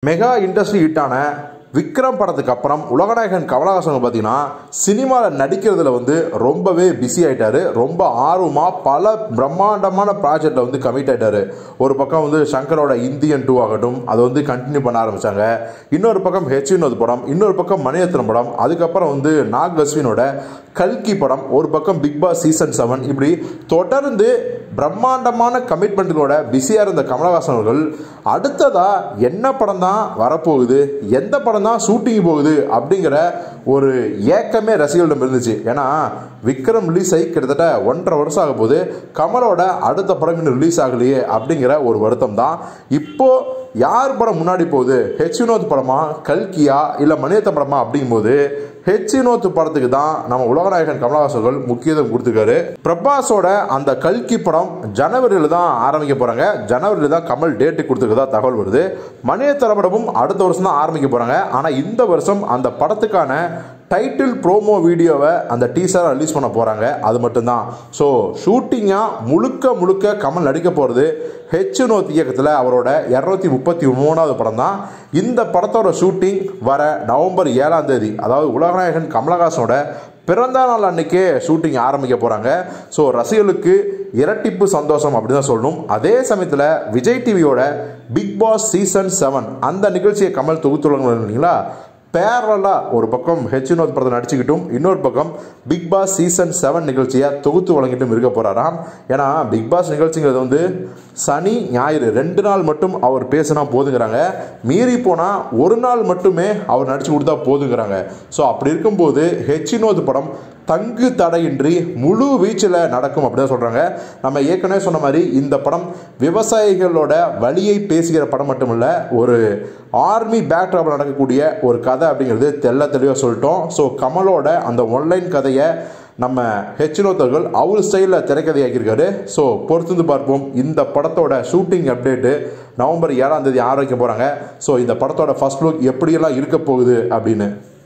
mega industry ஹிட்டான விக்ரம் படத்துக்கு அப்புறம் உலகநாயகன் கமலஹாசன் பார்த்தீங்கன்னா சினிமாவில் நடிக்கிறதுல வந்து ரொம்பவே பிஸி ஆயிட்டாரு ரொம்ப ஆர்வமாக பல பிரம்மாண்டமான ப்ராஜெக்டில் வந்து கமிட் ஆயிட்டாரு ஒரு பக்கம் வந்து சங்கரோட இந்தியன் டூ ஆகட்டும் அதை வந்து கண்டினியூ பண்ண ஆரம்பிச்சாங்க இன்னொரு பக்கம் ஹெச் வினோத் படம் இன்னொரு பக்கம் மணிரத்னம் படம் அதுக்கப்புறம் வந்து நாக் அஸ்வினோட கல்கி படம் ஒரு பக்கம் பிக் பாஸ் சீசன் செவன் இப்படி தொடர்ந்து பிரம்மாண்டமான கமிட்மெண்ட்டுகளோட பிஸியாக இருந்த கமலஹாசன் அவர்கள் அடுத்ததா என்ன படம் தான் வரப்போகுது எந்த படம் தான் ஷூட்டிங் போகுது அப்படிங்கிற ஒரு ஏக்கமே ரசிகர்களிடம் இருந்துச்சு ஏன்னா விக்ரம் ரிலீஸ் ஆகி கிட்டத்தட்ட ஒன்றரை வருஷம் ஆக போகுது கமலோட அடுத்த படம் இன்னும் ரிலீஸ் ஆகலையே அப்படிங்கிற ஒரு வருத்தம் தான் இப்போ யார் படம் முன்னாடி போகுது ஹெச் வினோத் படமா கல்கியா இல்லை மணியத்த படமா அப்படிங்கும்போது ஹெச் வினோத் படத்துக்கு தான் நம்ம உலகநாயகன் கமலஹாசர்கள் முக்கியத்துவம் கொடுத்துருக்காரு பிரபாஸோட அந்த கல்கி படம் ஜனவரியில் தான் ஆரம்பிக்க போகிறாங்க ஜனவரியில் தான் கமல் டேட்டு கொடுத்துருக்கதா தகவல் வருது மணியத்தர படமும் அடுத்த வருஷம் தான் ஆரம்பிக்க போகிறாங்க ஆனால் இந்த வருஷம் அந்த படத்துக்கான டைட்டில் ப்ரோமோ வீடியோவை அந்த டீசரை ரிலீஸ் பண்ண போகிறாங்க அது மட்டும்தான் ஸோ ஷூட்டிங்காக முழுக்க முழுக்க கமல் நடிக்க போகிறது ஹெச் நோத் இயக்கத்தில் அவரோட இரநூத்தி முப்பத்தி மூணாவது படம் தான் இந்த படத்தோட ஷூட்டிங் வர நவம்பர் ஏழாம் தேதி அதாவது உலகநாயகன் கமலஹாசனோட பிறந்த நாள் அன்னைக்கே ஷூட்டிங் ஆரம்பிக்க போகிறாங்க ஸோ ரசிகர்களுக்கு இரட்டிப்பு சந்தோஷம் அப்படின்னு தான் சொல்லணும் அதே சமயத்தில் விஜய் டிவியோட பிக் பாஸ் சீசன் செவன் அந்த நிகழ்ச்சியை கமல் தொகுத்துள்ளவங்க இல்லைங்களா பேரலாக ஒரு பக்கம் ஹெச் வினோத் படத்தை நடிச்சுக்கிட்டும் இன்னொரு பக்கம் பிக் பாஸ் சீசன் செவன் நிகழ்ச்சியை தொகுத்து வழங்கிட்டும் இருக்க போகிறாராம் ஏன்னா பிக் பாஸ் நிகழ்ச்சிங்கிறது வந்து சனி ஞாயிறு ரெண்டு நாள் மட்டும் அவர் பேசினா போதுங்கிறாங்க மீறி போனால் ஒரு நாள் மட்டுமே அவர் நடிச்சு கொடுத்தா போதுங்கிறாங்க ஸோ அப்படி இருக்கும்போது ஹெச் வினோத் படம் தங்கு தடையின்றி முழு வீச்சில் நடக்கும் அப்படின்னு சொல்கிறாங்க நம்ம ஏற்கனவே சொன்ன மாதிரி இந்த படம் விவசாயிகளோட வழியை பேசுகிற படம் மட்டும் இல்லை ஒரு ஆர்மி பேக்ட்ராப்பில் நடக்கக்கூடிய ஒரு கதை அப்படிங்கிறது தெல்ல தெளிவாக சொல்லிட்டோம் ஸோ கமலோட அந்த ஒன்லைன் கதையை நம்ம ஹெச்னோத்தர்கள் அவர் ஸ்டைலில் திரைக்கதையாக்கியிருக்காரு ஸோ பொறுத்திருந்து பார்ப்போம் இந்த படத்தோட ஷூட்டிங் அப்டேட்டு நவம்பர் ஏழாம் தேதி ஆரம்பிக்க போகிறாங்க ஸோ இந்த படத்தோட ஃபர்ஸ்ட் லுக் எப்படியெல்லாம் இருக்க போகுது அப்படின்னு